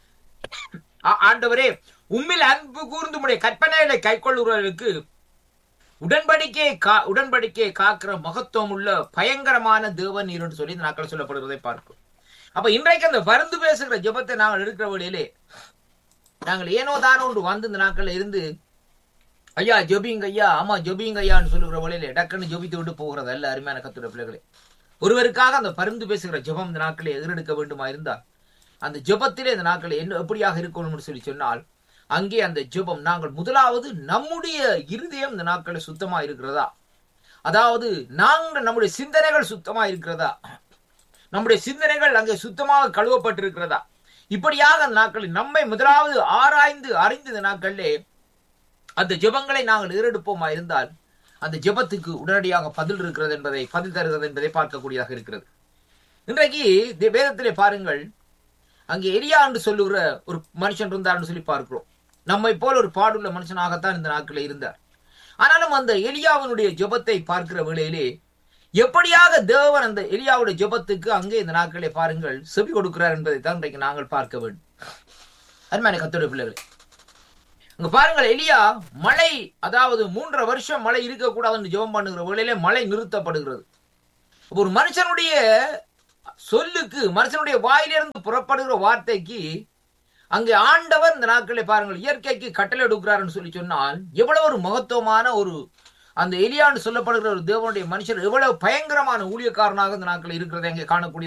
ஆ- ஆண்டவரே உம்மில் அன்பு கூர்ந்து உடைய கற்பனைகளை கைக்கொள்ளுகிறவர்களுக்கு உடன்படிக்கையை கா உடன்படிக்கையை காக்கிற மகத்துவம் உள்ள பயங்கரமான தேவன் நீர் என்று சொல்லி இந்த நாட்கள் சொல்லப்படுவதை பார்க்கும் அப்ப இன்றைக்கு அந்த பருந்து பேசுகிற ஜெபத்தை நாங்கள் எடுக்கிற வழியிலே நாங்கள் ஏனோ தானோ ஒன்று வந்து இந்த நாட்கள்ல இருந்து ஐயா ஜொபிங்க ஐயா ஆமா ஜொபிங்க ஐயான்னு சொல்லுகிற வழியிலே டக்குன்னு ஜொபித்து விட்டு போகிறது அல்ல அருமையான கத்துடைய பிள்ளைகளே ஒருவருக்காக அந்த பருந்து பேசுகிற ஜெபம் இந்த நாட்களை எதிரெடுக்க வேண்டுமா இருந்தால் அந்த ஜெபத்திலே இந்த நாட்களை என்ன எப்படியாக இருக்கணும்னு சொல்லி சொன்னால் அங்கே அந்த ஜெபம் நாங்கள் முதலாவது நம்முடைய இருதயம் இந்த நாட்களில் சுத்தமா இருக்கிறதா அதாவது நாங்கள் நம்முடைய சிந்தனைகள் சுத்தமா இருக்கிறதா நம்முடைய சிந்தனைகள் அங்கே சுத்தமாக கழுவப்பட்டிருக்கிறதா இப்படியாக அந்த நாட்களில் நம்மை முதலாவது ஆராய்ந்து அறிந்து இந்த நாட்களிலே அந்த ஜெபங்களை நாங்கள் ஏறெடுப்போமா இருந்தால் அந்த ஜெபத்துக்கு உடனடியாக பதில் இருக்கிறது என்பதை பதில் தருகிறது என்பதை பார்க்கக்கூடியதாக இருக்கிறது இன்றைக்கு தி- வேதத்திலே பாருங்கள் அங்கே எலியா என்று சொல்லுகிற ஒரு மனுஷன் இருந்தார்னு சொல்லி பார்க்கிறோம் நம்மை போல ஒரு பாடுள்ள மனுஷனாகத்தான் இந்த நாட்களில் இருந்தார் ஆனாலும் அந்த எலியாவினுடைய ஜெபத்தை பார்க்கிற வேளையிலே எப்படியாக தேவன் அந்த எலியாவுடைய ஜெபத்துக்கு அங்கே இந்த நாட்களை பாருங்கள் செவி கொடுக்கிறார் என்பதை தான் இன்றைக்கு நாங்கள் பார்க்க வேண்டும் அருமையான கத்தோட பிள்ளைகளே அங்க பாருங்கள் எலியா மழை அதாவது மூன்றரை வருஷம் மழை இருக்கக்கூடாதுன்னு ஜெபம் பண்ணுகிற வேளையிலே மழை நிறுத்தப்படுகிறது அப்ப ஒரு மனுஷனுடைய சொல்லுக்கு மனுஷனுடைய வாயிலிருந்து புறப்படுகிற வார்த்தைக்கு அங்கே ஆண்டவர் இந்த நாட்களை பாருங்கள் இயற்கைக்கு கட்டளை எடுக்கிறாருன்னு சொல்லி சொன்னால் எவ்வளவு ஒரு மகத்துவமான ஒரு அந்த எலியான்னு சொல்லப்படுகிற ஒரு தேவனுடைய மனுஷர் எவ்வளவு பயங்கரமான ஊழியக்காரனாக இந்த நாட்களில் இருக்கிறதை அங்கே காணக்கூடிய